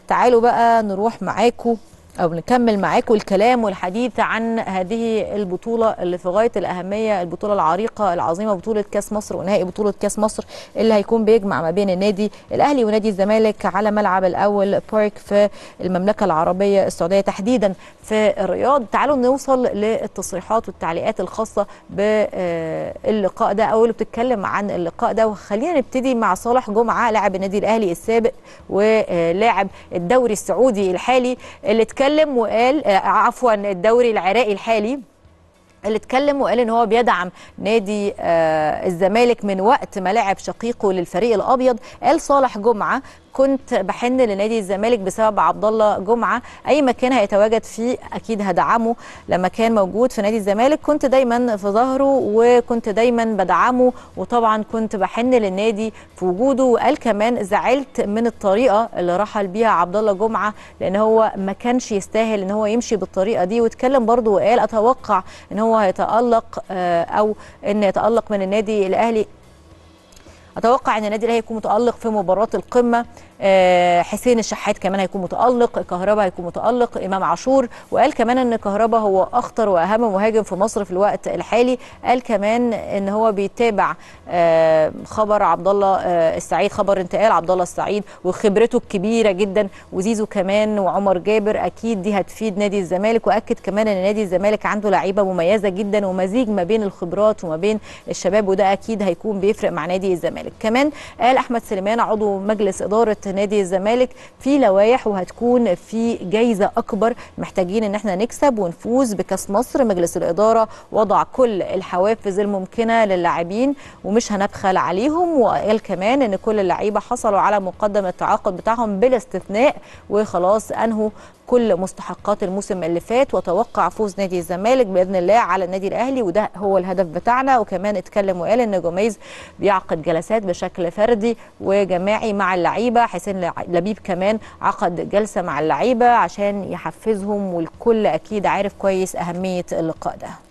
تعالوا بقى نروح معاكم او نكمل معاكم الكلام والحديث عن هذه البطوله اللي في غايه الاهميه البطوله العريقه العظيمه بطوله كاس مصر ونهائي بطوله كاس مصر اللي هيكون بيجمع ما بين النادي الاهلي ونادي الزمالك على ملعب الاول بارك في المملكه العربيه السعوديه تحديدا في الرياض تعالوا نوصل للتصريحات والتعليقات الخاصه باللقاء ده او اللي بتتكلم عن اللقاء ده وخلينا نبتدي مع صالح جمعه لاعب النادي الاهلي السابق ولاعب الدوري السعودي الحالي اللي اتكلم وقال عفوا الدوري العراقي الحالي اللي اتكلم وقال ان هو بيدعم نادي آه الزمالك من وقت ما لعب شقيقه للفريق الابيض قال صالح جمعه كنت بحن لنادي الزمالك بسبب عبد الله جمعه اي مكان هيتواجد فيه اكيد هدعمه لما كان موجود في نادي الزمالك كنت دايما في ظهره وكنت دايما بدعمه وطبعا كنت بحن للنادي في وجوده وقال كمان زعلت من الطريقه اللي رحل بيها عبد الله جمعه لان هو ما كانش يستاهل ان هو يمشي بالطريقه دي واتكلم برضه وقال اتوقع ان هو هيتالق او ان يتالق من النادي الاهلي اتوقع ان النادي الاهلي هيكون متالق في مباراه القمه آه حسين الشحات كمان هيكون متالق كهربا هيكون متالق امام عاشور وقال كمان ان كهربا هو اخطر واهم مهاجم في مصر في الوقت الحالي قال كمان ان هو بيتابع آه خبر عبد الله آه السعيد خبر انتقال عبد الله السعيد وخبرته الكبيره جدا وزيزو كمان وعمر جابر اكيد دي هتفيد نادي الزمالك واكد كمان ان نادي الزمالك عنده لعيبه مميزه جدا ومزيج ما بين الخبرات وما بين الشباب وده اكيد هيكون بيفرق مع نادي الزمالك كمان قال احمد سليمان عضو مجلس اداره نادي الزمالك في لوائح وهتكون في جايزه اكبر محتاجين ان احنا نكسب ونفوز بكاس مصر مجلس الاداره وضع كل الحوافز الممكنه للاعبين ومش هنبخل عليهم وقال كمان ان كل اللعيبه حصلوا على مقدم التعاقد بتاعهم بلا استثناء وخلاص انهوا كل مستحقات الموسم اللي فات وتوقع فوز نادي الزمالك باذن الله على النادي الاهلي وده هو الهدف بتاعنا وكمان اتكلم وقال ان جوميز بيعقد جلسات بشكل فردي وجماعي مع اللعيبه حسين لبيب كمان عقد جلسه مع اللعيبه عشان يحفزهم والكل اكيد عارف كويس اهميه اللقاء ده